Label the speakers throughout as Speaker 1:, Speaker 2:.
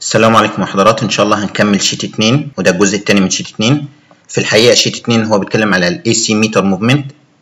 Speaker 1: السلام عليكم يا حضرات ان شاء الله هنكمل شيت 2 وده الجزء الثاني من شيت 2 في الحقيقه شيت 2 هو بيتكلم على الاي سي ميتر موفمنت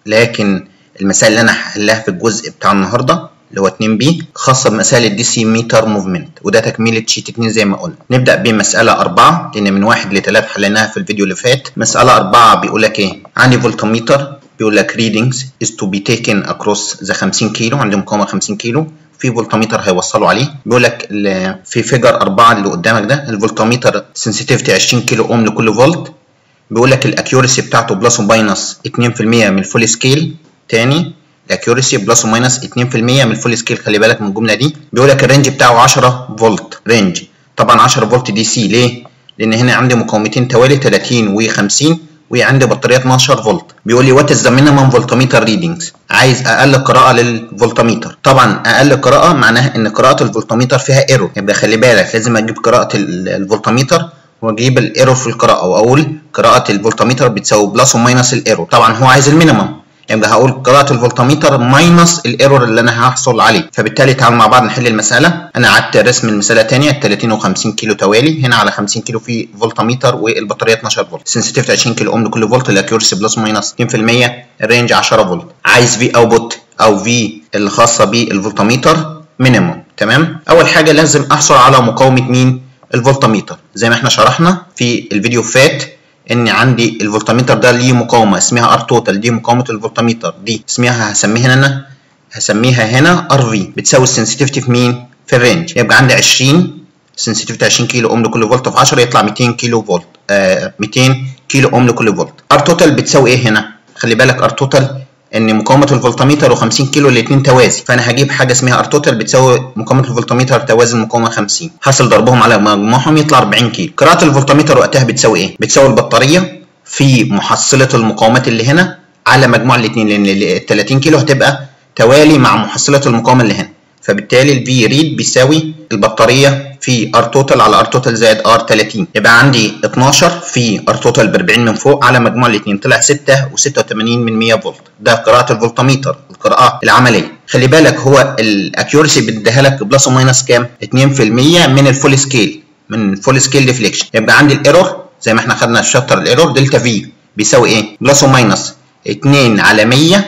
Speaker 1: لكن المسائل اللي انا هحلها في الجزء بتاع النهارده اللي هو 2 بي خاصه بمسائل الدي سي ميتر موفمنت وده تكمله شيت 2 زي ما قلنا نبدا بمساله 4 لان من 1 ل 3 حليناها في الفيديو اللي فات مساله 4 بيقول لك ايه عندي فولتميتر بيقول لك readings is to be taken across ذا 50 كيلو عندي مقاومه 50 كيلو في فولتميتر هيوصلوا عليه بيقول لك في فيجر 4 اللي قدامك ده الفولتميتر سنسيتيفيتي 20 كيلو اوم لكل فولت بيقول لك الاكيورسي بتاعته بلس وماينس 2% من الفول سكيل تاني الاكيورسي بلس وماينس 2% من الفول سكيل خلي بالك من الجمله دي بيقول لك الرينج بتاعه 10 فولت رينج طبعا 10 فولت دي سي ليه لان هنا عندي مقاومتين توالي 30 و50 وعندي بطاريه 12 فولت بيقول لي وات از ذا مينيمم فولتميتر ريدنجز عايز اقل قراءه للفولتميتر طبعا اقل قراءه معناها ان قراءه الفولتميتر فيها ايرور يبقى خلي بالك لازم اجيب قراءه الفولتميتر واجيب الايرور في القراءه واقول قراءه الفولتميتر بتساوي بلس وماينس الايرور طبعا هو عايز المينيمم يبقى هقول قراءة الفولتميتر ماينس الايرور اللي انا هحصل عليه فبالتالي تعال مع بعض نحل المسألة انا قعدت رسم المسألة تانية 30 و50 كيلو توالي هنا على 50 كيلو في فولتميتر والبطارية 12 فولت سنسيتيفيتي 20 كيلو اوم لكل فولت الاكيورسي بلس ماينس 2% الرينج 10 فولت عايز في اوتبوت او في الخاصة بالفولتميتر مينيموم تمام اول حاجة لازم احصل على مقاومة مين الفولتميتر زي ما احنا شرحنا في الفيديو فات ان عندي الفولتميتر ده ليه مقاومه اسمها ار توتال دي مقاومه الفولتميتر دي اسمها هسميها انا هسميها هنا ار في بتساوي السنسيتيفيتي في مين في الرينج يبقى عندي 20 سنسيتيفيتي 20 كيلو اوم لكل فولت في 10 يطلع 200 كيلو فولت آه 200 كيلو اوم لكل فولت ار توتال بتساوي ايه هنا خلي بالك ار توتال ان مقاومه الفولتميتر و50 كيلو الاثنين توازي فانا هجيب حاجه اسمها ار توتال بتساوي مقاومه الفولتميتر توازي المقاومه 50 حاصل ضربهم على مجموعهم يطلع 40 كيلو قراءه الفولتميتر وقتها بتساوي ايه بتساوي البطاريه في محصله المقاومات اللي هنا على مجموع الاثنين لان ال 30 كيلو هتبقى توالي مع محصله المقاومه اللي هنا فبالتالي الفي ريد بيساوي البطاريه في ار توتال على ار توتال زائد ار 30 يبقى عندي 12 في ار توتال ب 40 من فوق على مجموع الاثنين طلع 6 و86 من 100 فولت ده قراءه الفولتميتر القراءه العمليه خلي بالك هو الاكيورسي بيديها لك بلس وماينس كام 2% من الفول سكيل من الفول سكيل ديفليكشن يبقى عندي الايرور زي ما احنا خدنا في شابتر الايرور دلتا في بيساوي ايه بلس وماينس 2 على 100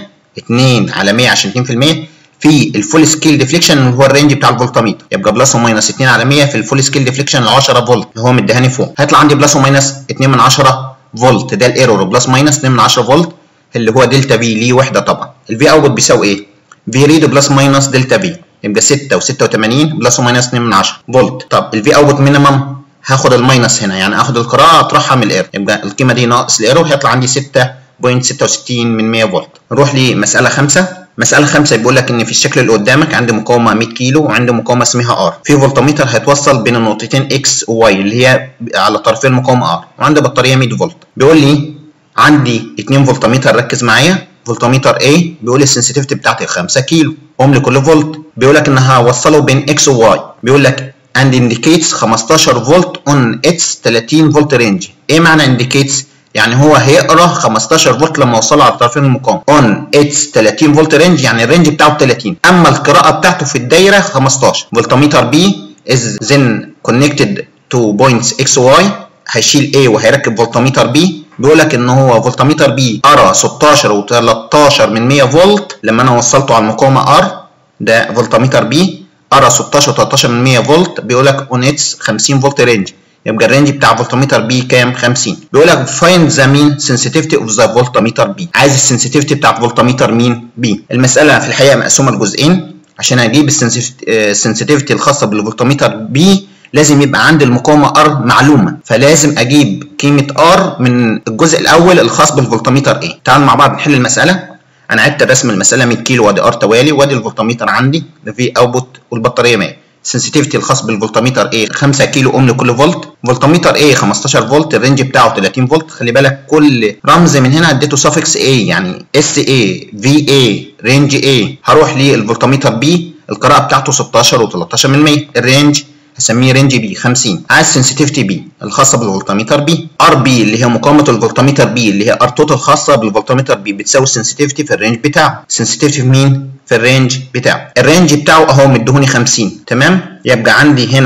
Speaker 1: 2 على 100 عشان 2% في الفول سكيل ديفليكشن اللي هو الرينج بتاع الفولتميتر يبقى بلس وماينس 2 على 100 في الفول سكيل ديفليكشن ال 10 فولت اللي هو مديهاني فوق هيطلع عندي بلس وماينس 2 من 10 فولت ده الايرور بلس ماينس 2 من 10 فولت اللي هو دلتا في ليه وحده طبعا الفي اوتبوت بيساوي ايه في ريد بلس ماينس دلتا في يبقى 6 و86 بلس وماينس 2 من 10 فولت طب الفي اوتبوت مينيمم هاخد الماينس هنا يعني اخد القراءه اطرحها من الايرور يبقى القيمه دي ناقص الايرور هيطلع عندي 6.66 من 100 فولت نروح لمساله 5 مسألة خمسة بيقول لك إن في الشكل اللي قدامك عندي مقاومة 100 كيلو وعندي مقاومة اسمها ار، في فولتميتر هيتوصل بين النقطتين اكس وواي اللي هي على طرفين المقاومة ار، وعندي بطارية 100 فولت، بيقول لي عندي 2 فولتميتر ركز معايا، فولتميتر A بيقول لي السنسيتيفيتي بتاعتي 5 كيلو اوم لكل فولت، بيقول لك إن هوصله بين اكس وواي، بيقول لك and indicates 15 فولت on its 30 فولت رينج، إيه معنى indicates؟ يعني هو هيقرا 15 فولت لما اوصله على طرفين المقاومه اون اتس 30 فولت رينج يعني الرينج بتاعه 30 اما القراءه بتاعته في الدايره 15 فولتميتر بي از then connected to points x y هيشيل A وهيركب فولتميتر بي بيقول لك ان هو فولتميتر بي قرا 16 و13 من 100 فولت لما انا وصلته على المقاومه ار ده فولتميتر بي قرا 16 و13 من 100 فولت بيقول لك اون اتس 50 فولت رينج يبقى الرينج بتاع فولتميتر بي كام 50 بيقول لك فايند ذا مين سنسيتيفيتي اوف ذا فولتميتر بي عايز السنسيتيفيتي بتاع فولتميتر مين بي المساله في الحقيقه مقسومه لجزئين عشان اجيب السنسيتيفيتي الخاصه بالفولتميتر بي لازم يبقى عندي المقاومه ار معلومه فلازم اجيب قيمه ار من الجزء الاول الخاص بالفولتميتر ايه تعالوا مع بعض نحل المساله انا عدت رسم المساله 100 كيلو وادي ار توالي وادي الفولتميتر عندي في اوتبوت والبطاريه 100 السنسيتيفيتي الخاص بالفولتميتر A 5 كيلو اوم لكل فولت فولتميتر A 15 فولت الرينج بتاعه 30 فولت خلي بالك كل رمز من هنا اديته suffix A يعني SA VA رينج A هروح للفولتميتر B القراءه بتاعته 16 و13 من 100 الرينج هسميه رينج بي 50 عايز سنسيتيفيتي بي الخاصه بالفولتميتر بي ار بي اللي هي مقاومه الفولتميتر بي اللي هي ار توتال خاصه بالفولتميتر بي بتساوي السنسيتيفيتي في الرينج بتاعه السنسيتيفيتي في مين في الرينج بتاعه الرينج بتاعه اهو مديهوني 50 تمام يبقى عندي هنا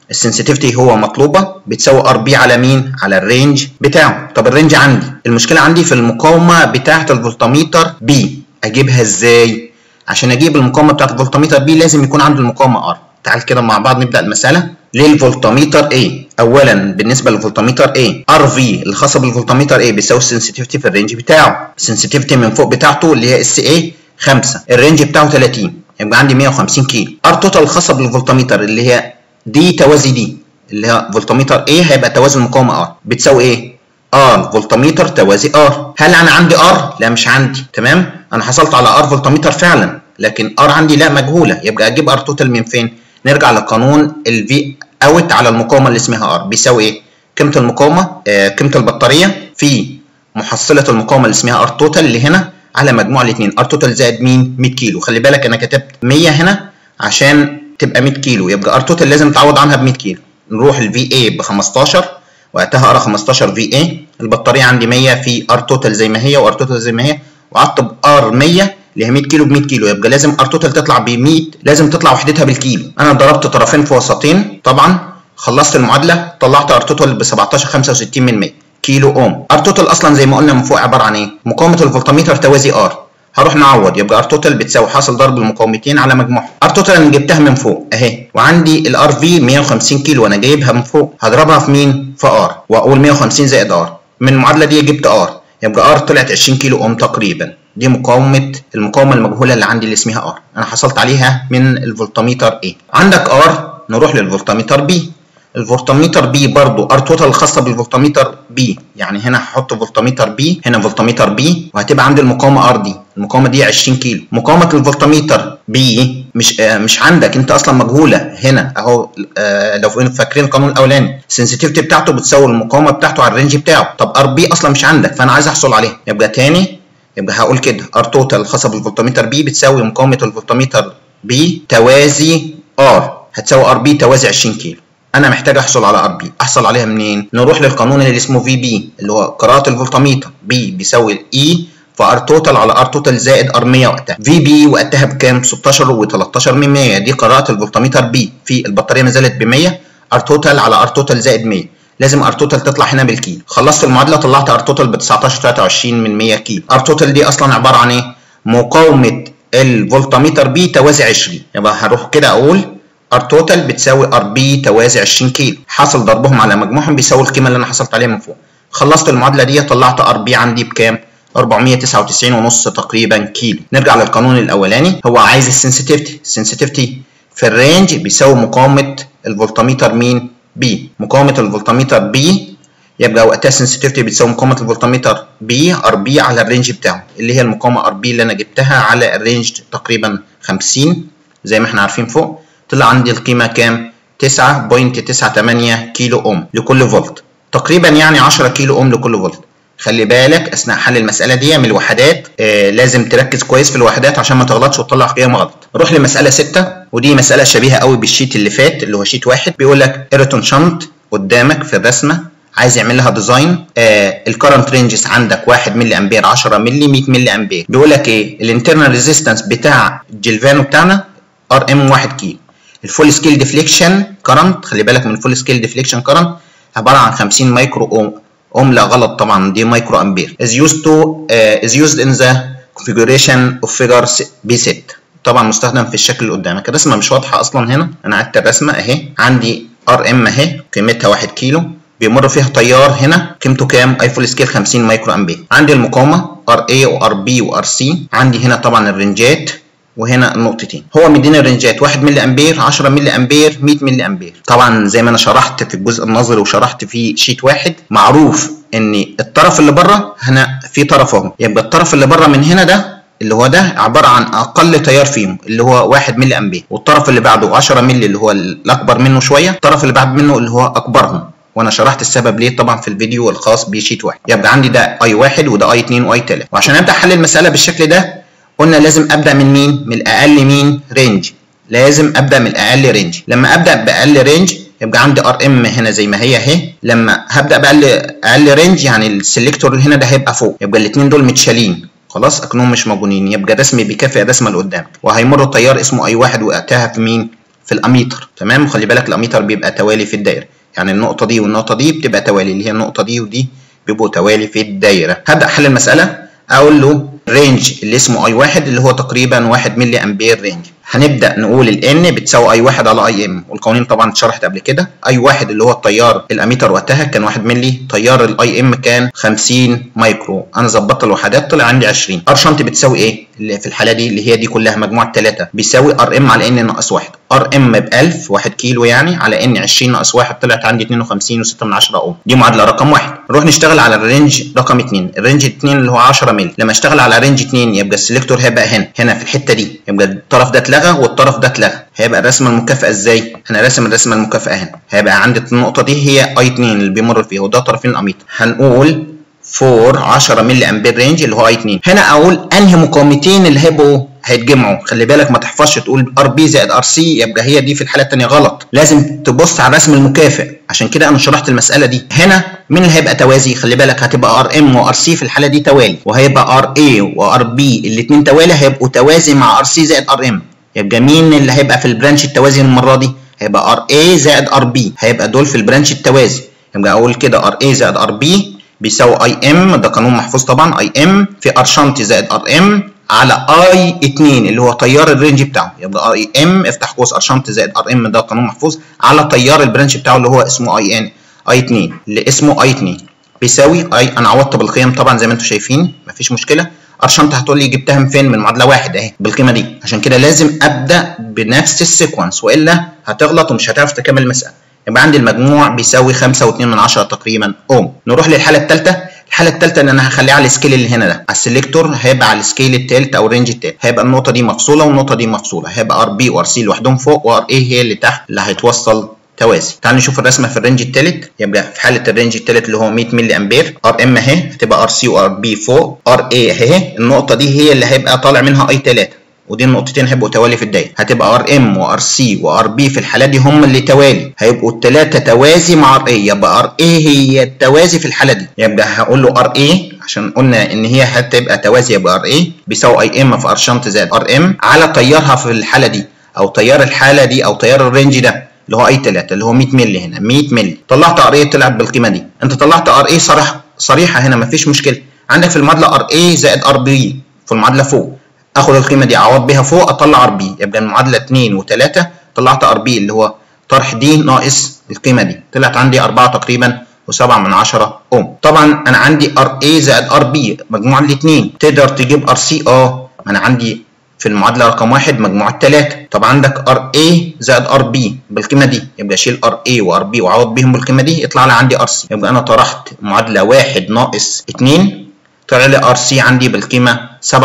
Speaker 1: السنسيتيفيتي هو مطلوبه بتساوي ار بي على مين على الرينج بتاعه طب الرينج عندي المشكله عندي في المقاومه بتاعه الفولتميتر بي اجيبها ازاي عشان اجيب المقاومه بتاعه الفولتميتر بي لازم يكون عندي المقاومه ار تعال كده مع بعض نبدا المساله للفولتميتر A اولا بالنسبه للفولتميتر A ار في الخاصه بالفولتميتر A بيساوي السنسيتيفيتي في الرينج بتاعه السنسيتيفيتي من فوق بتاعته اللي هي اس A 5 الرينج بتاعه 30 يبقى عندي 150 كيلو ار توتال الخاصه بالفولتميتر اللي هي دي توازي دي اللي هي فولتميتر A هيبقى توازي المقاومه R بتساوي ايه؟ R فولتميتر توازي R هل انا عندي R؟ لا مش عندي تمام؟ انا حصلت على R فولتميتر فعلا لكن R عندي لا مجهوله يبقى اجيب R توتال من فين؟ نرجع لقانون ال V اوت على المقاومه اللي اسمها R بيساوي ايه؟ قيمه المقاومه آه قيمه البطاريه في محصله المقاومه اللي اسمها R توتال اللي هنا على مجموع الاثنين R توتال زائد مين؟ 100 كيلو خلي بالك انا كتبت 100 هنا عشان تبقى 100 كيلو يبقى ار توتال لازم تعوض عنها ب 100 كيلو نروح الفي اي ب 15 وقتها ارى 15 في اي البطاريه عندي 100 في ار توتال زي ما هي وار توتال زي ما هي وقعدت بار 100 اللي هي 100 كيلو ب 100 كيلو يبقى لازم ار توتال تطلع ب 100 لازم تطلع وحدتها بالكيلو انا ضربت طرفين في وسطين طبعا خلصت المعادله طلعت ار توتال ب 17.65 من 100 كيلو اوم ار توتال اصلا زي ما قلنا من فوق عباره عن ايه مقاومه الفولتميتر توازي ار هروح نعوض يبقى ار توتال بتساوي حاصل ضرب المقاومتين على مجموعهم ار توتال انا جبتها من فوق اهي وعندي الار في 150 كيلو انا جايبها من فوق هضربها في مين في ار واقول 150 زائد ار من المعادله دي جبت ار يبقى ار طلعت 20 كيلو اوم تقريبا دي مقاومه المقاومه المجهوله اللي عندي اللي اسمها ار انا حصلت عليها من الفولتميتر A عندك ار نروح للفولتميتر B الفولتميتر بي برضو ار توتال الخاصه بالفولتميتر بي يعني هنا هحط فولتميتر بي هنا فولتميتر بي وهتبقى عندي المقاومه ار دي المقاومه دي 20 كيلو مقاومه الفولتميتر بي مش آه مش عندك انت اصلا مجهوله هنا اهو آه لو فاكرين القانون الاولاني السنسيتيفيتي بتاعته بتساوي المقاومه بتاعته على الرينج بتاعه طب ار بي اصلا مش عندك فانا عايز احصل عليها يبقى تاني يبقى هقول كده ار توتال الخاصه بالفولتميتر بي بتساوي مقاومه الفولتميتر بي توازي ار هتساوي ار بي توازي 20 كيلو انا محتاج احصل على ار بي احصل عليها منين نروح للقانون اللي اسمه في بي اللي هو قراءه الفولتميتر بي بيساوي اي فار توتال على ار توتال زائد ار 100 وقتها في بي وقتها بكام 16 و13 من 100 دي قراءه الفولتميتر بي في البطاريه ما زالت ب 100 ار توتال على ار توتال زائد 100 لازم ار توتال تطلع هنا بالكيلو خلصت المعادله طلعت ار توتال ب 19 23 من 100 كيلو ار توتال دي اصلا عباره عن ايه مقاومه الفولتميتر بي توازي 20 يبقى هروح كده اقول ار توتال بتساوي ار بي توازي 20 كيلو حاصل ضربهم على مجموعهم بيساوي القيمه اللي انا حصلت عليها من فوق خلصت المعادله دي طلعت ار بي عندي بكام 499 ونص تقريبا كيلو نرجع للقانون الاولاني هو عايز السنسيتيفيتي السنسيتيفيتي في الرينج بيساوي مقاومه الفولتميتر مين بي مقاومه الفولتميتر بي يبقى وقتها السنسيتيفيتي بتساوي مقاومه الفولتميتر بي ار بي على الرينج بتاعه اللي هي المقاومه ار بي اللي انا جبتها على الرينج تقريبا 50 زي ما احنا عارفين فوق طلع عندي القيمة كام؟ 9.98 كيلو أوم لكل فولت تقريبا يعني 10 كيلو أوم لكل فولت خلي بالك أثناء حل المسألة دي من الوحدات آه لازم تركز كويس في الوحدات عشان ما تغلطش وتطلع قيم غلط نروح لمسألة 6 ودي مسألة شبيهة قوي بالشيت اللي فات اللي هو شيت واحد بيقول لك ايرتون شنط قدامك في الرسمة عايز يعمل لها ديزاين آه الكرنت رينجز عندك 1 ملي امبير 10 ملي 100 ملي امبير بيقول لك ايه الانترنال ريزيستنس بتاع الجلفانو بتاعنا ار ام 1 كيلو الفول سكيل ديفليكشن كرنت خلي بالك من الفول سكيل ديفليكشن كرنت عباره عن 50 مايكرو اوم اوم لا غلط طبعا دي مايكرو امبير is used to uh, is used in the configuration of figure B6 طبعا مستخدم في الشكل اللي قدامك الرسمه مش واضحه اصلا هنا انا عدت الرسمه اهي عندي ار ام اهي قيمتها 1 كيلو بيمر فيها تيار هنا قيمته كام اي فول سكيل 50 مايكرو امبير عندي المقاومه ار اي وار بي وار سي عندي هنا طبعا الرنجات وهنا النقطتين هو مديني الرنجات 1 ملي امبير 10 ملي امبير 100 ملي امبير طبعا زي ما انا شرحت في الجزء النظري وشرحت في شيت واحد معروف ان الطرف اللي بره هنا في طرف اهو يبقى الطرف اللي بره من هنا ده اللي هو ده عباره عن اقل تيار فيهم اللي هو 1 ملي امبير والطرف اللي بعده 10 ملي اللي هو الاكبر منه شويه الطرف اللي بعد منه اللي هو اكبرهم وانا شرحت السبب ليه طبعا في الفيديو الخاص بشيت واحد يبقى عندي ده اي واحد وده اي 2 واي 3 وعشان ابدا حل المساله بالشكل ده قلنا لازم ابدا من مين من الاقل مين رينج لازم ابدا من الاقل رينج لما ابدا باقل رينج يبقى عندي ار ام هنا زي ما هي اهي لما هبدا باقل اقل رينج يعني السلكتور اللي هنا ده هيبقى فوق يبقى الاثنين دول متشالين خلاص اكنهم مش موجودين يبقى الرسم بيكافئ الرسمه اللي قدامك وهيمر تيار اسمه اي واحد وقتها في مين في الاميتر تمام خلي بالك الاميتر بيبقى توالي في الدايره يعني النقطه دي والنقطه دي بتبقى توالي اللي هي النقطه دي ودي بيبقوا توالي في الدايره هبدا حل المساله اقول له الرينج اللي اسمه اي واحد اللي هو تقريبا 1 ملي امبير رينج هنبدا نقول ال n بتساوي اي واحد على اي ام والقوانين طبعا اتشرحت قبل كده اي واحد اللي هو التيار الاميتر وقتها كان 1 ملي تيار الاي ام كان 50 مايكرو انا ظبطت الوحدات طلع عندي 20 ار شنط بتساوي ايه اللي في الحاله دي اللي هي دي كلها مجموعه 3 بيساوي ار ام على ان ناقص 1 ار ام ب 1000 1 كيلو يعني على ان 20 ناقص 1 طلعت عندي 52 و6 من 10 اوم دي معادله رقم 1 نروح نشتغل على الرينج رقم 2 الرينج 2 اللي هو 10 ملي لما اشتغل على رينج 2 يبقى السلكتور هيبقى هنا هنا في الحته دي يبقى الطرف ده اتلغى والطرف ده اتلغى هيبقى الرسمه المكافئه ازاي انا راسم الرسمه المكافئه هنا هيبقى عندي النقطه دي هي اي 2 اللي بيمر فيها وده طرفين الاميتر هنقول 4 10 ملي امبير رينج اللي هو اي 2 هنا اقول انهي مقاومتين اللي هيبقوا هيتجمعوا خلي بالك ما تحفظش تقول ار بي زائد ار سي يبقى هي دي في الحاله الثانيه غلط لازم تبص على الرسم المكافئ عشان كده انا شرحت المساله دي هنا مين اللي هيبقى توازي خلي بالك هتبقى ار ام وار سي في الحاله دي توالي وهيبقى ار اي وار بي الاثنين توالي هيبقوا توازي مع ار سي زائد ار ام يبقى مين اللي هيبقى في البرانش التوازي المره دي هيبقى ار اي زائد ار بي هيبقى دول في البرانش التوازي يبقى اقول كده ار اي زائد ار بي بيساوي اي ام ده قانون محفوظ طبعا اي ام في ار شنط زائد ار ام على اي 2 اللي هو تيار الرينج بتاعه يبقى اي ام افتح قوس ار شنط زائد ار ام ده قانون محفوظ على تيار البرانش بتاعه اللي هو اسمه اي ان اي 2 اللي اسمه اي 2 بيساوي اي انا عوضت بالقيم طبعا زي ما انتم شايفين مفيش مشكله ار شنط هتقول لي جبتها من فين من معادله واحد اهي بالقيمه دي عشان كده لازم ابدا بنفس السيكونس والا هتغلط ومش هتعرف تكمل المساله يبقى عندي المجموع بيساوي 5.2 من 10 تقريبا اوم نروح للحاله الثالثه الحاله الثالثه ان انا هخليها على السكيل اللي هنا ده على السلكتور هيبقى على السكيل الثالث او الرينج الثالث هيبقى النقطه دي مفصوله والنقطه دي مفصوله هيبقى ار بي وار سي لوحدهم فوق وار اي هي اللي تحت اللي هيتوصل توازي تعال نشوف الرسمه في الرينج الثالث يبقى في حاله الرينج الثالث اللي هو 100 ملي امبير ار ام اهي هتبقى ار سي وار بي فوق ار اي اهي النقطه دي هي اللي هيبقى طالع منها اي 3 ودي النقطتين هيبقوا توالي في الدايره هتبقى ار ام وار سي وار بي في الحاله دي هم اللي توالي هيبقوا الثلاثه توازي مع ار اي يبقى ار اي هي التوازي في الحاله دي يبقى هقول له ار اي عشان قلنا ان هي هتبقى توازي يبقى ار اي بيساوي اي ام في ار شنط زائد ار ام على تيارها في الحاله دي او تيار الحاله دي او تيار الرينج ده اللي هو اي 3 اللي هو 100 مللي هنا 100 مللي طلعت ار اي طلعت بالقيمه دي انت طلعت ار اي صريح صريحه هنا مفيش مشكله عندك في المعادله ار اي زائد ار بي في المعادله فوق اخد القيمه دي اعوض بيها فوق اطلع ار بي يبقى المعادله 2 و3 طلعت ار بي اللي هو طرح دي ناقص القيمه دي طلعت عندي 4 تقريبا و7 من 10 اوم طبعا انا عندي ار اي زائد ار بي مجموع الاثنين تقدر تجيب ار سي اه ما انا عندي في المعادله رقم واحد مجموعه 3 طب عندك ار اي زائد ار بي بالقيمه دي يبقى اشيل ار اي وار بي واعوض بيهم بالقيمه دي يطلع لي عندي ار سي يبقى انا طرحت معادله 1 ناقص 2 طلع لي ار سي عندي بالقيمه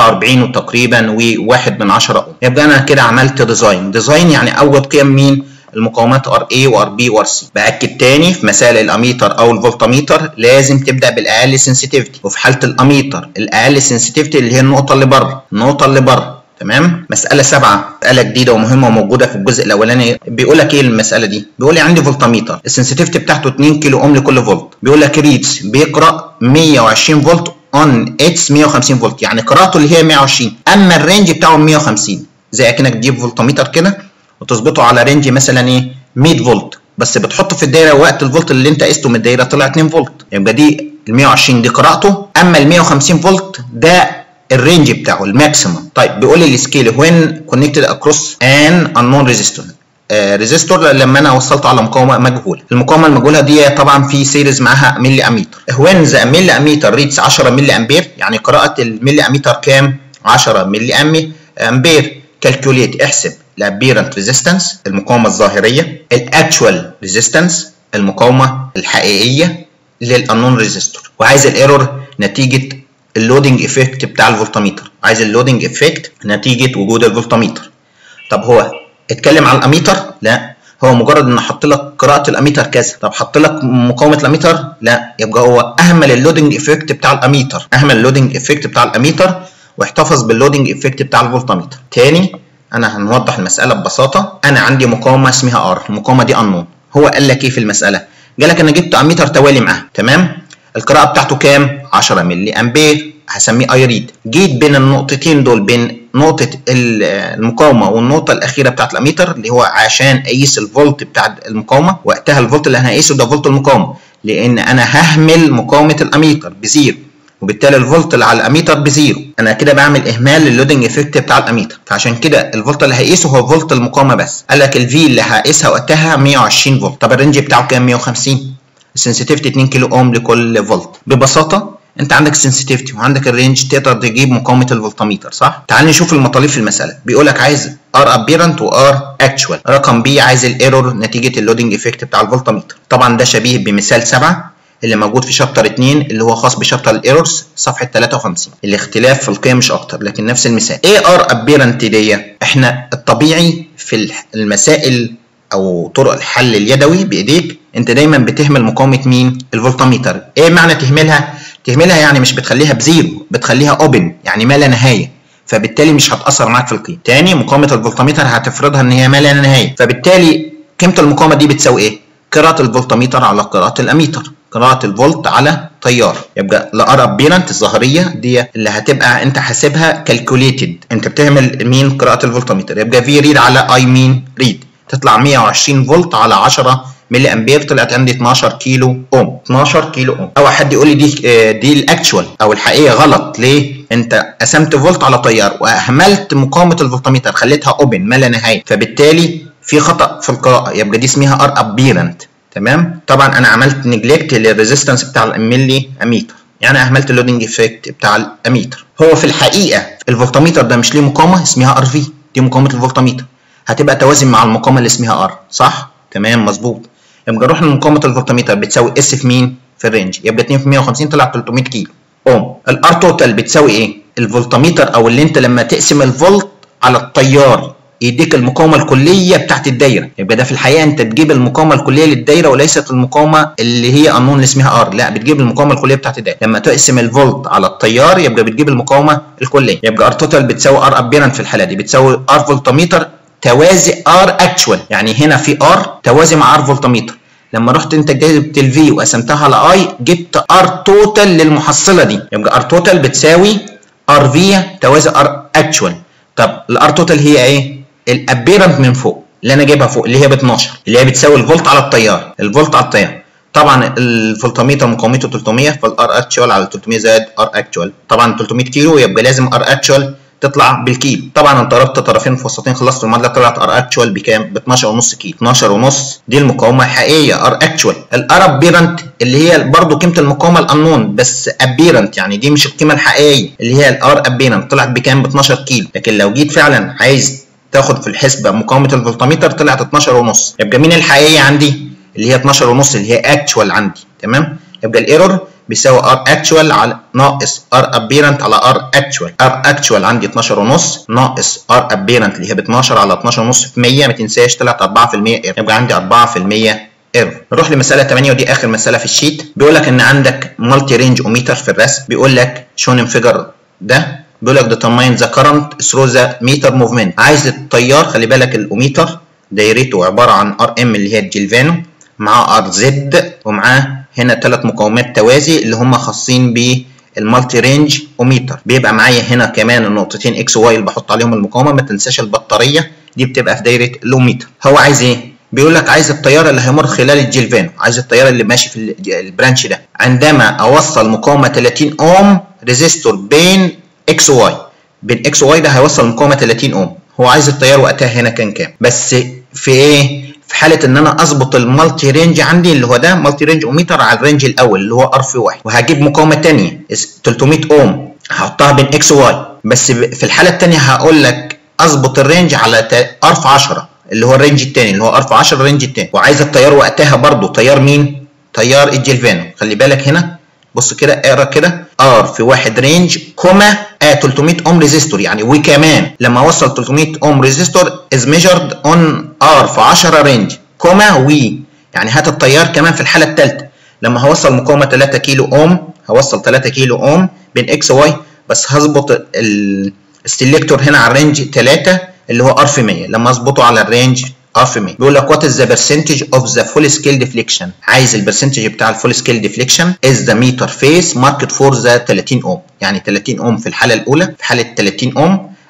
Speaker 1: 47 تقريبا و1 من 10 اوم يبقى انا كده عملت ديزاين ديزاين يعني اول قيم مين المقاومات ار اي وار بي وار سي باكد تاني في مسائل الاميتر او الفولتميتر لازم تبدا بالاقل سنسيتيفيتي وفي حاله الاميتر الاقل سنسيتيفيتي اللي هي النقطه اللي بره النقطه اللي بره تمام مساله سبعه مساله جديده ومهمه وموجوده في الجزء الاولاني بيقول لك ايه المساله دي بيقول لي عندي فولتميتر السنسيتيفيتي بتاعته 2 كيلو اوم لكل فولت بيقول لك ريدز بيقرا 120 فولت اون اتس 150 فولت يعني قراءته اللي هي 120 اما الرينج بتاعه 150 زي اكنك تجيب فولتميتر كده وتظبطه على رينج مثلا ايه 100 فولت بس بتحطه في الدايره وقت الفولت اللي انت قسته من الدايره طلع 2 فولت يبقى دي ال 120 دي قراءته اما ال 150 فولت ده الرينج بتاعه الماكسيمم طيب بيقول لي السكيل وين كونكتد اكروس ان انون ريزيستور ريزيستور لما انا وصلته على مقاومه مجهوله المقاومه المجهوله دي طبعا في سيريز معاها ملي اميتر وين ذا ملي اميتر ريتس 10 ملي امبير يعني قراءه الملي اميتر كام 10 ملي امي امبير كالكوليت احسب الابيرنت ريزيستنس المقاومه الظاهريه الاكشوال ريزيستنس المقاومه الحقيقيه للانون ريزيستور وعايز الايرور نتيجه اللودنج افكت بتاع الفولتميتر عايز اللودنج افكت نتيجه وجود الفولتميتر طب هو اتكلم على الاميتر لا هو مجرد ان احط لك قراءه الاميتر كذا طب حط لك مقاومه الاميتر لا يبقى هو اهمل اللودنج افكت بتاع الاميتر اهمل اللودنج افكت بتاع الاميتر واحتفظ باللودنج افكت بتاع الفولتميتر تاني انا هنوضح المساله ببساطه انا عندي مقاومه اسمها ار المقاومه دي انون هو قال لك ايه في المساله قال لك انا جبت اميتر توالي معاه تمام القراءه بتاعته كام 10 ملي امبير هسميه اي ريد جيت بين النقطتين دول بين نقطه المقاومه والنقطه الاخيره بتاعت الاميتر اللي هو عشان اقيس الفولت بتاع المقاومه وقتها الفولت اللي انا هقيسه ده فولت المقاومه لان انا ههمل مقاومه الاميتر بزيرو وبالتالي الفولت اللي على الاميتر بزيرو انا كده بعمل اهمال للودنج افكت بتاع الاميتر فعشان كده الفولت اللي هقيسه هو فولت المقاومه بس قال لك الفي اللي هقيسها وقتها 120 فولت طب الرينج بتاعه كام 150 السنسيتيفيتي 2 كيلو اوم لكل فولت ببساطه انت عندك السنسيتيفيتي وعندك الرينج تقدر تجيب مقاومه الفولتميتر صح تعال نشوف المطالب في المساله بيقول لك عايز ار ابيرنت وار اكشوال رقم بي عايز الايرور نتيجه اللودنج افكت بتاع الفولتميتر طبعا ده شبيه بمثال 7 اللي موجود في شابتر 2 اللي هو خاص بشابتر الايرورز صفحه 53 الاختلاف في القيم مش اكتر لكن نفس المثال ايه ار ابيرنت دي احنا الطبيعي في المسائل او طرق الحل اليدوي بايديك انت دايما بتهمل مقاومه مين الفولتميتر ايه معنى تهملها تهملها يعني مش بتخليها بزيرو بتخليها اوبن يعني ما لا نهايه فبالتالي مش هتاثر معاك في القيم تاني مقاومه الفولتميتر هتفرضها ان هي ما لا نهايه فبالتالي قيمه المقاومه دي بتساوي ايه قراءه الفولتميتر على قراءه الاميتر قراءة الفولت على تيار يبقى الار ابيرنت الظاهرية دي اللي هتبقى انت حاسبها كالكوليتد انت بتعمل مين قراءة الفولتميتر يبقى في ريد على اي مين ريد تطلع 120 فولت على 10 ملي امبير طلعت عندي 12 كيلو اوم 12 كيلو اوم او حد يقول لي دي دي الاكشوال او الحقيقه غلط ليه انت قسمت فولت على تيار واهملت مقاومه الفولتميتر خليتها اوبن ما لا نهايه فبالتالي في خطا في القراءه يبقى دي اسمها ار ابيرنت تمام طبعا انا عملت نجلكت للريزيستنس بتاع الملي اميتر يعني اهملت اللودنج افكت بتاع الاميتر هو في الحقيقه الفولتميتر ده مش ليه مقاومه اسمها ار في دي مقاومه الفولتميتر هتبقى توازن مع المقاومه اللي اسمها ار صح تمام مظبوط يبقى نروح لمقاومه الفولتميتر بتساوي اس في مين في الرينج يبقى 2 في 150 طلع 300 كيلو اوم الار توتال بتساوي ايه الفولتميتر او اللي انت لما تقسم الفولت على التيار يديك المقاومه الكليه بتاعت الدايره يبقى ده في الحقيقه انت تجيب المقاومه الكليه للدايره وليست المقاومه اللي هي انون اللي اسمها ار لا بتجيب المقاومه الكليه بتاعت الدايره لما تقسم الفولت على التيار يبقى بتجيب المقاومه الكليه يبقى ار توتال بتساوي ار ابيرنت في الحاله دي بتساوي ار فولتميتر توازي ار اكشوال يعني هنا في ار توازي مع ار فولتميتر لما رحت انت جبت الفي وقسمتها على اي جبت ار توتال للمحصله دي يبقى ار توتال بتساوي ار في توازي ار اكشوال طب الار توتال هي ايه الابيرنت من فوق اللي انا جايبها فوق اللي هي ب 12 اللي هي بتساوي الفولت على التيار الفولت على التيار طبعا الفولتميتر مقاومته 300 فالار اكشوال على 300 زائد ار اكشوال طبعا 300 كيلو يبقى لازم ار اكشوال تطلع بالكيلو طبعا انت ضربت طرفين في وسطين خلصت المعادله طلعت ار اكشوال بكام ب 12.5 كيلو 12.5 دي المقاومه الحقيقيه ار اكشوال الار ابيرنت اللي هي برضو قيمه المقاومه الانون بس ابيرنت يعني دي مش القيمه الحقيقيه اللي هي الار ابيرنت طلعت بكام ب 12 كيلو لكن لو جيت فعلا عايز تاخد في الحسبه مقاومه الفولتميتر طلعت 12.5 يبقى مين الحقيقيه عندي اللي هي 12.5 اللي هي اكشوال عندي تمام يبقى الايرور بيساوي ار اكشوال على ناقص ار ابيرنت على ار اكشوال ار اكشوال عندي 12 ونص ناقص ار ابيرنت اللي هي ب 12 على 12 ونص في 100 ما تنساش طلعت 4% ايرور يبقى عندي 4% ايرور نروح لمساله 8 ودي اخر مساله في الشيت بيقول لك ان عندك مالتي رينج اوميتر في الرسم بيقول لك شون انفجر ده بيقول لك determine the current through the meter movement عايز التيار خلي بالك الاوميتر دايرته عباره عن ار ام اللي هي الجلفانو معاه ار زد ومعاه هنا ثلاث مقاومات توازي اللي هم خاصين بالمالتي رينج اوميتر بيبقى معايا هنا كمان النقطتين اكس واي اللي بحط عليهم المقاومه ما تنساش البطاريه دي بتبقى في دايره الاوميتر هو عايز ايه بيقول لك عايز التيار اللي هيمر خلال الجلفانو عايز التيار اللي ماشي في البرانش ده عندما اوصل مقاومه 30 اوم ريزيستور بين اكس واي بين اكس واي ده هيوصل مقاومه 30 اوم هو عايز التيار وقتها هنا كان كام بس في ايه في حاله ان انا اظبط المالتي رينج عندي اللي هو ده مالتي رينج اوميتر على الرينج الاول اللي هو ار في واحد وهجيب مقاومه ثانيه 300 اوم هحطها بين اكس واي بس في الحاله الثانيه هقول لك اظبط الرينج على ار في 10 اللي هو الرينج الثاني اللي هو ار في 10 الرينج الثاني وعايز التيار وقتها برضو تيار مين تيار الجلفانو خلي بالك هنا بص كده اقرا كده ار في واحد رينج كوما آه 300 اوم ريزيستور يعني وكمان لما اوصل 300 اوم ريزيستور از ميجرد اون ار في 10 رينج كوما وي يعني هات التيار كمان في الحاله الثالثه لما هوصل مقاومه 3 كيلو اوم هوصل 3 كيلو اوم بين اكس واي بس هظبط السلكتور هنا على الرينج 3 اللي هو ار في 100 لما اظبطه على الرينج ار في 100 بيقول لك وات از ذا برسنتج اوف ذا فول سكيل ديفليكشن عايز البرسنتج بتاع الفول سكيل ديفليكشن از ذا ميتر فيس ماركت فور ذا 30 اوم يعني 30 اوم في الحاله الاولى في حاله 30 اوم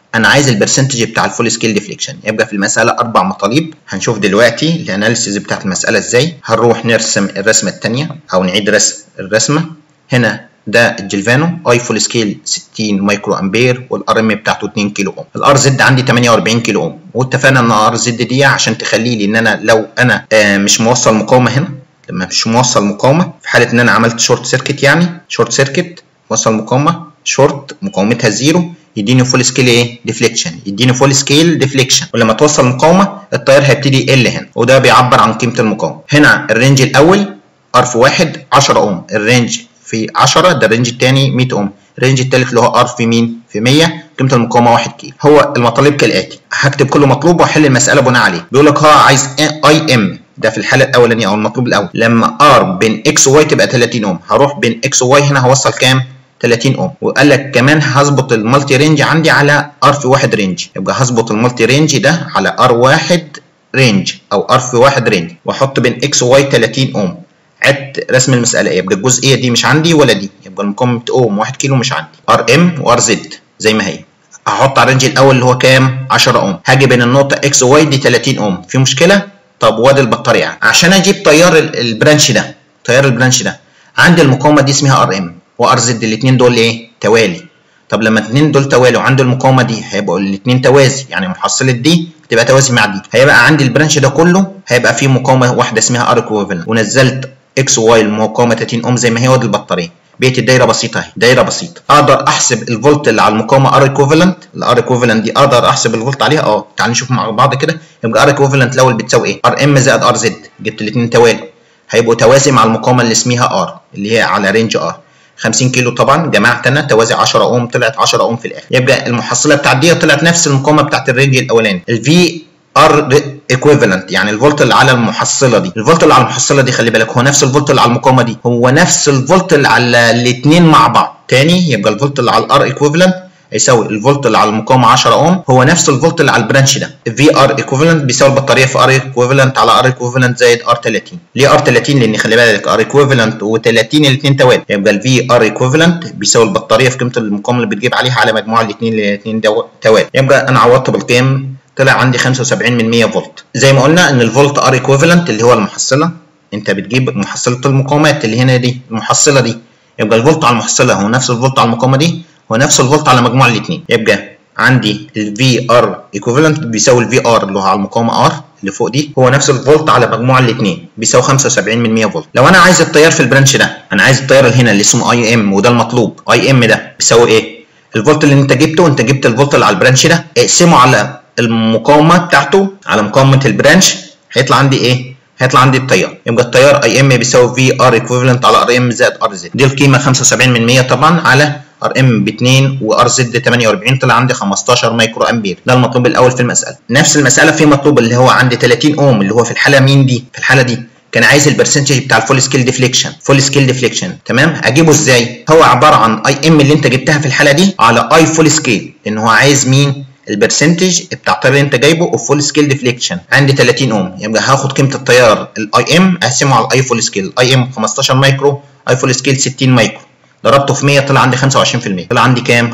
Speaker 1: انا عايز البرسنتج بتاع الفول سكيل ديفليكشن يبقى في المساله اربع مطالب هنشوف دلوقتي الاناليسيز بتاعت المساله ازاي هنروح نرسم الرسمه الثانيه او نعيد رسم الرسمه هنا ده الجلفانو اي فول سكيل 60 مايكرو امبير والار ام بتاعته 2 كيلو اوم الار زد عندي 48 كيلو اوم واتفقنا ان ار زد دي عشان تخلي لي ان انا لو انا آه مش موصل مقاومه هنا لما مش موصل مقاومه في حاله ان انا عملت شورت سيركت يعني شورت سيركت موصل مقاومه شورت مقاومتها زيرو يديني فول سكيل ايه ديفليكشن يديني فول سكيل ديفليكشن ولما توصل مقاومه التيار هيبتدي يقل هنا وده بيعبر عن قيمه المقاومه هنا الرينج الاول ار في 1 10 اوم الرينج في 10 ده الرينج الثاني 100 اوم الرينج الثالث اللي هو ار في مين في 100 قيمه المقاومه 1 كيلو هو المطالب كالاتي هكتب كل مطلوب واحل المساله بناء عليه بيقول لك ها عايز اي ام ده في الحاله الاولانيه او المطلوب الاول لما ار بين اكس وواي تبقى 30 اوم هروح بين اكس وواي هنا هوصل كام 30 اوم وقال لك كمان هظبط المالتي رينج عندي على ار في واحد رينج يبقى هظبط المالتي رينج ده على ار واحد رينج او ار في واحد رينج واحط بين اكس وواي 30 اوم عدت رسم المساله يبقى الجزئيه دي مش عندي ولا دي يبقى المقاومه اوم 1 كيلو مش عندي ار ام وار زد زي ما هي هحط على الرينج الاول اللي هو كام 10 اوم هاجي بين النقطه اكس وواي دي 30 اوم في مشكله طب وادي البطاريه عشان اجيب تيار البرانش ده تيار البرانش ده عندي المقاومه دي اسمها ار ام وار زد الاثنين دول ايه توالي طب لما الاثنين دول توالي وعندي المقاومه دي هيبقوا الاثنين توازي يعني محصله دي تبقى توازي مع دي هيبقى عندي البرانش ده كله هيبقى فيه مقاومه واحده اسمها ار ايكويفالنت ونزلت اكس واي المقاومه 30 اوم زي ما هي ودي البطاريه بقيت الدايره بسيطه اهي دايره بسيطه اقدر احسب الفولت اللي على المقاومه ار ايكوفالنت الار ايكوفالنت دي اقدر احسب الفولت عليها اه تعال نشوف مع بعض كده يبقى ار ايكوفالنت الاول بتساوي ايه ار ام زائد ار زد جبت الاثنين توالي هيبقوا توازي مع المقاومه اللي اسمها ار اللي هي على رينج ار 50 كيلو طبعا جمعت انا توازي 10 اوم طلعت 10 اوم في الاخر يبقى المحصله بتاعت دي طلعت نفس المقاومه بتاعت الرينج الاولاني الفي ار ايكويفالنت يعني الفولت اللي على المحصله دي الفولت اللي على المحصله دي خلي بالك هو نفس الفولت اللي على المقاومه دي هو نفس الفولت اللي على الاثنين مع بعض تاني يبقى الفولت اللي على الار ايكويفالنت يساوي الفولت اللي على المقاومه 10 اوم هو نفس الفولت اللي على البرانش ده في ار ايكويفالنت بيساوي البطاريه في ار ايكويفالنت على ار ايكويفالنت زائد ار 30 ليه ار 30 لان خلي بالك ار ايكويفالنت و30 الاثنين توالي يبقى الفي ار ايكويفالنت بيساوي البطاريه في قيمه المقاومه اللي بتجيب عليها على مجموع الاثنين الاثنين توالي يبقى انا عوضت بالقيم طلع عندي 75 من 100 فولت زي ما قلنا ان الفولت ار ايكويفالنت اللي هو المحصله انت بتجيب محصله المقاومات اللي هنا دي المحصله دي يبقى الفولت على المحصله هو نفس الفولت على المقاومه دي هو نفس الفولت على مجموع الاثنين يبقى عندي ال VR equivalent بيساوي ال VR اللي هو على المقاومه R اللي فوق دي هو نفس الفولت على مجموع الاثنين بيساوي 75 من 100 فولت لو انا عايز التيار في البرانش ده انا عايز التيار اللي هنا اللي اسمه اي ام وده المطلوب اي ام ده بيساوي ايه الفولت اللي انت جبته انت جبت الفولت اللي على البرانش ده اقسمه على المقاومه بتاعته على مقاومه البرانش هيطلع عندي ايه هيطلع عندي التيار يبقى التيار اي ام بيساوي في ار ايكويفالنت على ار ام زائد ار زد دي القيمه 75 من 100 طبعا على ار ام ب 2 وار زد 48 طلع عندي 15 مايكرو امبير ده المطلوب الاول في المساله نفس المساله في مطلوب اللي هو عندي 30 اوم اللي هو في الحاله مين دي في الحاله دي كان عايز البرسنتج بتاع الفول سكيل ديفليكشن فول سكيل ديفليكشن تمام اجيبه ازاي هو عباره عن اي ام اللي انت جبتها في الحاله دي على اي فول سكيل لان هو عايز مين البرسنتج بتاع التيار اللي انت جايبه اوف فول سكيل ديفليكشن عندي 30 اوم يبقى هاخد قيمه التيار الاي ام اقسمه على الاي فول سكيل اي ام 15 مايكرو اي فول سكيل 60 مايكرو ضربته في 100 طلع عندي 25% طلع عندي كام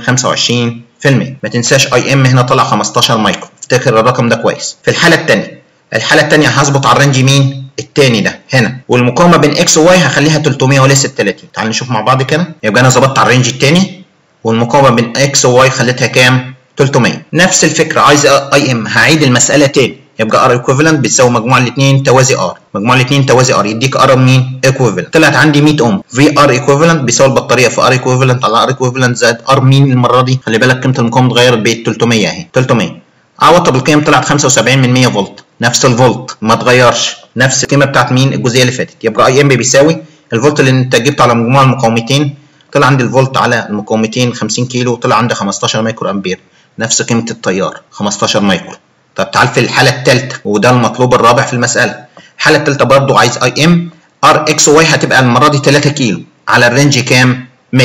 Speaker 1: 25% ما تنساش اي ام هنا طلع 15 مايكرو افتكر الرقم ده كويس في الحاله الثانيه الحاله الثانيه هظبط على الرينج مين الثاني ده هنا والمقاومه بين اكس وواي هخليها 300 وليس 30 تعال نشوف مع بعض كده يبقى انا ظبطت على الرينج الثاني والمقاومه بين اكس وواي خليتها كام 300 نفس الفكره عايز اي ام هعيد المساله تاني يبقى ار ايكويفالنت بتساوي مجموع الاثنين توازي ار مجموع الاثنين توازي ار يديك ار مين ايكويفالنت طلعت عندي 100 اوم في ار ايكويفالنت بيساوي البطاريه في ار ايكويفالنت على ار ايكويفالنت زائد ار مين المره دي خلي بالك قيمه المقاومه اتغيرت بقت 300 اهي 300 عوضت بالقيم طلعت 75 من 100 فولت نفس الفولت ما اتغيرش نفس القيمه بتاعت مين الجزئيه اللي فاتت يبقى اي ام بيساوي الفولت اللي انت جبته على مجموع المقاومتين طلع عندي الفولت على المقاومتين 50 كيلو طلع عندي 15 مايكرو امبير نفس قيمه التيار 15 مايكرو طب تعال في الحاله الثالثه وده المطلوب الرابع في المساله الحاله الثالثه برضو عايز اي ام ار اكس واي هتبقى المره دي 3 كيلو على الرينج كام 100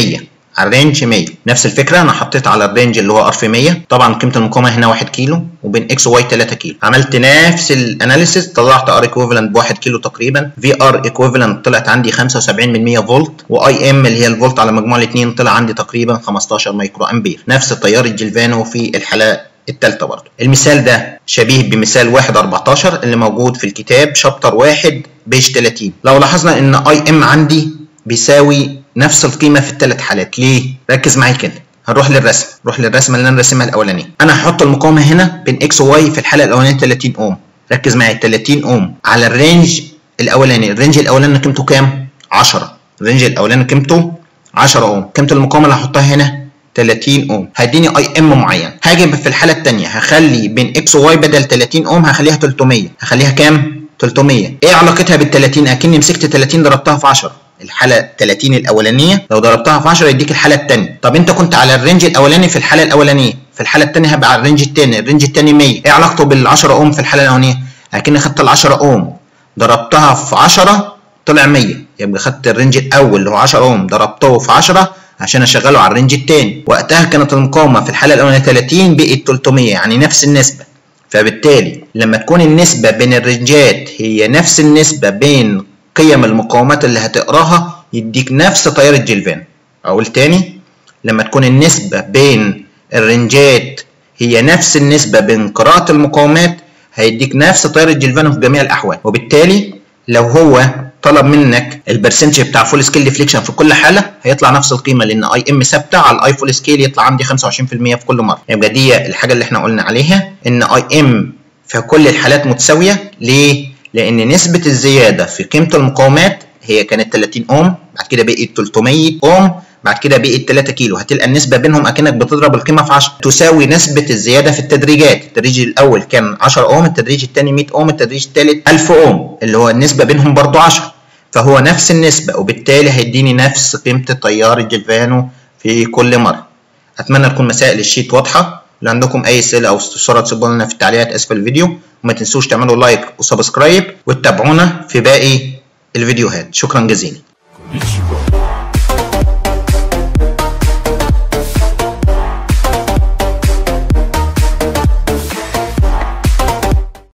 Speaker 1: على الرينج 100 نفس الفكره انا حطيت على الرينج اللي هو ار في 100 طبعا قيمه المقاومه هنا 1 كيلو وبين اكس وواي 3 كيلو عملت نفس الاناليسيس طلعت ار ايكويفالنت ب 1 كيلو تقريبا في ار ايكويفالنت طلعت عندي 75 من 100 فولت واي ام اللي هي الفولت على مجموع الاثنين طلع عندي تقريبا 15 مايكرو امبير نفس تيار الجلفانو في الحاله الثالثه برضه المثال ده شبيه بمثال 1 14 اللي موجود في الكتاب شابتر 1 بيج 30 لو لاحظنا ان اي ام عندي بيساوي نفس القيمه في الثلاث حالات ليه ركز معايا كده هنروح للرسم نروح للرسمه اللي انا راسمها الاولانيه انا هحط المقاومه هنا بين اكس وواي في الحاله الاولانيه 30 اوم ركز معايا 30 اوم على الرينج الاولاني الرينج الاولاني قيمته كام 10 الرينج الاولاني قيمته 10 اوم قيمه المقاومه اللي هحطها هنا 30 اوم هيديني اي ام معين هاجي في الحاله الثانيه هخلي بين اكس وواي بدل 30 اوم هخليها 300 هخليها كام 300 ايه علاقتها بال 30 اكني مسكت 30 ضربتها في 10 الحاله 30 الاولانيه لو ضربتها في 10 يديك الحاله الثانيه طب انت كنت على الرينج الاولاني في الحاله الاولانيه في الحاله الثانيه هبقى على الرينج الثاني الرينج الثاني 100 ايه علاقته بال 10 اوم في الحاله الاولانيه اكني خدت ال 10 اوم ضربتها في 10 طلع 100 يبقى خدت الرينج الاول اللي هو 10 اوم ضربته في 10 عشان اشغله على الرينج الثاني وقتها كانت المقاومه في الحاله الاولانيه 30 بقت 300 يعني نفس النسبه فبالتالي لما تكون النسبه بين الرنجات هي نفس النسبه بين قيم المقاومات اللي هتقراها يديك نفس تيار الجلفان اقول تاني لما تكون النسبه بين الرنجات هي نفس النسبه بين قراءه المقاومات هيديك نفس تيار الجلفان في جميع الاحوال وبالتالي لو هو طلب منك البرسنتج بتاع فول سكيل ديفليكشن في كل حاله هيطلع نفس القيمه لان اي ام ثابته على الاي فول سكيل يطلع عندي 25% في كل مره يبقى دي الحاجه اللي احنا قلنا عليها ان اي ام في كل الحالات متساويه ليه لان نسبه الزياده في قيمه المقاومات هي كانت 30 اوم بعد كده بقت 300 اوم بعد كده بقت 3 كيلو هتلقى النسبه بينهم اكنك بتضرب القيمه في 10 تساوي نسبه الزياده في التدريجات التدريج الاول كان 10 اوم التدريج الثاني 100 اوم التدريج الثالث 1000 اوم اللي هو النسبه بينهم برضو 10 فهو نفس النسبه وبالتالي هيديني نفس قيمه التيار الجلفانو في كل مره اتمنى تكون مسائل الشيت واضحه لو عندكم اي اسئله او استفسارات سيبوا لنا في التعليقات اسفل الفيديو وما تنسوش تعملوا لايك وسبسكرايب وتتابعونا في باقي الفيديوهات شكرا جزيلا